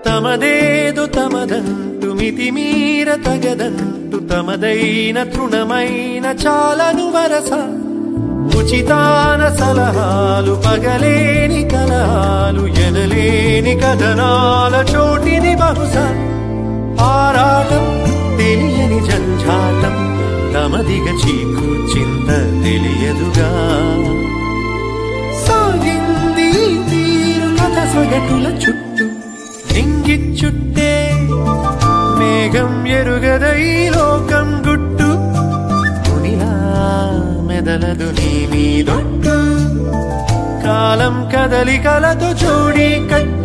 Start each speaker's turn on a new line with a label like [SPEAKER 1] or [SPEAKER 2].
[SPEAKER 1] తమదేదు తమదంటు మితిమీర తగదంటు తమదైన తృణమైన చాలను వరస ఉచితాన సలహాలు పగలేని కలహాలు ఎనలేని కథనాల చోటిని బహుశా ఆరాటం తెలియని జంఝాటం తమదిగ చీకు చింత తెలియదుగా సాగింది ఈ తీరు కథ సగటుల చుట్టూ ఇంగి చుట్టే మేఘం ఎరుగదై లోకం గుట్టు మునిలా మెదలదు నీ మీదొట్టు కాలం కదలికలతో చూడి కట్టు